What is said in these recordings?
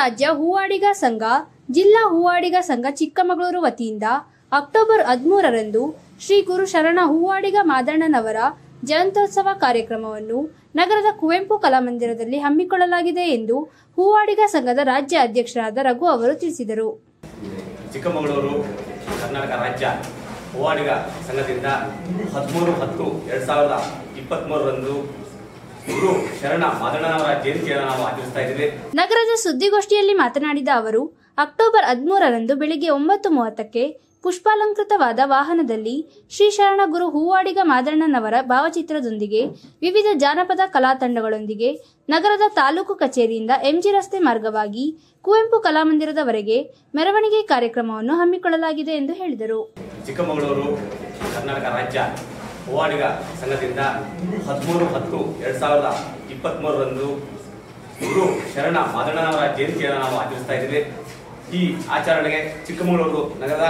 ರಾಜ್ಯ ಹೂವಾಡಿಗ ಸಂಘ ಜಿಲ್ಲಾ ಹೂವಾಡಿಗ ಸಂಘ ಚಿಕ್ಕಮಗಳೂರು ವತಿಯಿಂದ ಅಕ್ಟೋಬರ್ ಹದಿಮೂರರಂದು ಶ್ರೀ ಗುರು ಶರಣ ಹೂವಾಡಿಗ ಮಾದಣ್ಣನವರ ಜಯಂತ್ಯೋತ್ಸವ ಕಾರ್ಯಕ್ರಮವನ್ನು ನಗರದ ಕುವೆಂಪು ಕಲಾಮಂದಿರದಲ್ಲಿ ಹಮ್ಮಿಕೊಳ್ಳಲಾಗಿದೆ ಎಂದು ಹೂವಾಡಿಗ ಸಂಘದ ರಾಜ್ಯ ಅಧ್ಯಕ್ಷರಾದ ರಘು ಅವರು ತಿಳಿಸಿದರು ಚಿಕ್ಕಮಗಳೂರು ಕರ್ನಾಟಕ ರಾಜ್ಯ ಹೂವಾಡಿಗ ಸಂಘದಿಂದ ಹದಿಮೂರು ಹತ್ತು ಎರಡು ಸಾವಿರದ ಇಪ್ಪತ್ತ್ಮೂರರಂದು ಗುರು ಶರಣ ಮಾದಣ್ಣನವರ ಜಯಂತಿಯನ್ನು ನಾವು ಆಚರಿಸ್ತಾ ಇದ್ದೀವಿ ನಗರದ ಸುದ್ದಿಗೋಷ್ಠಿಯಲ್ಲಿ ಮಾತನಾಡಿದ ಅವರು ಅಕ್ಟೋಬರ್ ಹದಿಮೂರರಂದು ಬೆಳಿಗ್ಗೆ ಒಂಬತ್ತು ಮೂವತ್ತಕ್ಕೆ ಪುಷ್ಪಾಲಂಕೃತವಾದ ವಾಹನದಲ್ಲಿ ಶ್ರೀ ಶರಣ ಗುರು ಹೂವಾಡಿಗ ಮಾದಣ್ಣನವರ ಭಾವಚಿತ್ರದೊಂದಿಗೆ ವಿವಿಧ ಜಾನಪದ ಕಲಾ ತಂಡಗಳೊಂದಿಗೆ ನಗರದ ತಾಲೂಕು ಕಚೇರಿಯಿಂದ ಎಂಜಿ ರಸ್ತೆ ಮಾರ್ಗವಾಗಿ ಕುವೆಂಪು ಕಲಾಮಂದಿರದವರೆಗೆ ಮೆರವಣಿಗೆ ಕಾರ್ಯಕ್ರಮವನ್ನು ಹಮ್ಮಿಕೊಳ್ಳಲಾಗಿದೆ ಎಂದು ಹೇಳಿದರು ಚಿಕ್ಕಮಗಳೂರು ಕರ್ನಾಟಕ ರಾಜ್ಯ ಹೂವಾಡಿಗ ಸಂಘದಿಂದ ಹದಿಮೂರು ಹತ್ತು ಎರಡು ಸಾವಿರದ ಇಪ್ಪತ್ತ್ಮೂರರಂದು ಗುರು ಶರಣ ಮಾದಣ್ಣನವರ ಜಯಂತಿಯನ್ನು ನಾವು ಆಚರಿಸ್ತಾ ಇದ್ದೀವಿ ಈ ಆಚರಣೆಗೆ ಚಿಕ್ಕಮಗಳೂರು ನಗರದ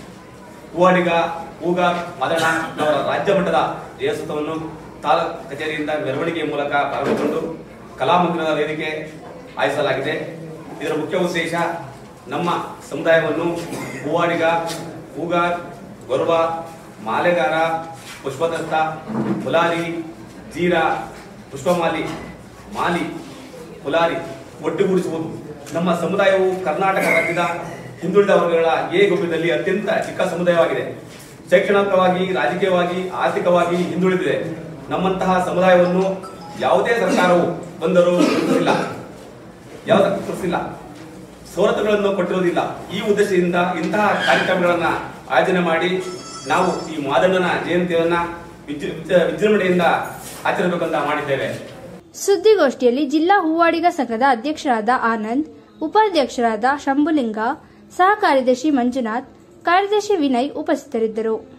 ಹೂವಾಡಿಗ ಹೂಗ ಮಾದಣ್ಣನವರ ರಾಜ್ಯ ಮಟ್ಟದ ಜಯೋತ್ಸವವನ್ನು ತಾಲೂಕು ಕಚೇರಿಯಿಂದ ಮೆರವಣಿಗೆ ಮೂಲಕ ಪ್ರಾರಂಭಗೊಂಡು ಕಲಾಮಂದಿರದ ವೇದಿಕೆ ಆಯೋಜಿಸಲಾಗಿದೆ ಇದರ ಮುಖ್ಯ ಉದ್ದೇಶ ನಮ್ಮ ಸಮುದಾಯವನ್ನು ಹೂವಾಡಿಗ ಹೂಗಾರ್ ಗೊರಬ ಮಾಲೆಗಾರ ಪುಷ್ಪದತ್ತ ಹುಲಾರಿ ಜೀರ ಪುಷ್ಪಮಾಲಿ ಮಾಲಿ ಹುಲಾರಿ ಒಟ್ಟುಗೂಡಿಸುವುದು ನಮ್ಮ ಸಮುದಾಯವು ಕರ್ನಾಟಕ ರಾಜ್ಯದ ಹಿಂದುಳಿದ ವರ್ಗಗಳ ಎ ಗುಂಪಿನಲ್ಲಿ ಅತ್ಯಂತ ಚಿಕ್ಕ ಸಮುದಾಯವಾಗಿದೆ ಶೈಕ್ಷಣಿಕವಾಗಿ ರಾಜಕೀಯವಾಗಿ ಆರ್ಥಿಕವಾಗಿ ಹಿಂದುಳಿದಿದೆ ನಮ್ಮಂತಹ ಸಮುದಾಯವನ್ನು ಯಾವುದೇ ಸರ್ಕಾರವು ಬಂದರೂ ಗುರುತಿಸಿಲ್ಲ ಯಾವುದೇ ಗುರುತಿಸಿಲ್ಲ ಸವಲತ್ತುಗಳನ್ನು ಕೊಟ್ಟಿರುವುದಿಲ್ಲ ಈ ಉದ್ದೇಶದಿಂದ ಇಂತಹ ಕಾರ್ಯಕ್ರಮಗಳನ್ನ ಆಯೋಜನೆ ಮಾಡಿ ನಾವು ಈ ಮಾದಣ್ಣನ ಜಯಂತಿಯನ್ನ ವಿಜೃ- ವಿಜೃ- ವಿಜೃಂಭಣೆಯಿಂದ ಆಚರಿಸಬೇಕಂತ ಮಾಡಿದ್ದೇವೆ ಸುದ್ದಿಗೋಷ್ಠಿಯಲ್ಲಿ ಜಿಲ್ಲಾ ಹೂವಾಡಿಗ ಸಂಘದ ಅಧ್ಯಕ್ಷರಾದ ಆನಂದ್ ಉಪಾಧ್ಯಕ್ಷರಾದ ಶಂಭುಲಿಂಗ ಸಹ ಕಾರ್ಯದರ್ಶಿ ಮಂಜುನಾಥ್ ಕಾರ್ಯದರ್ಶಿ ವಿನಯ್ ಉಪಸ್ಥಿತರಿದ್ದರು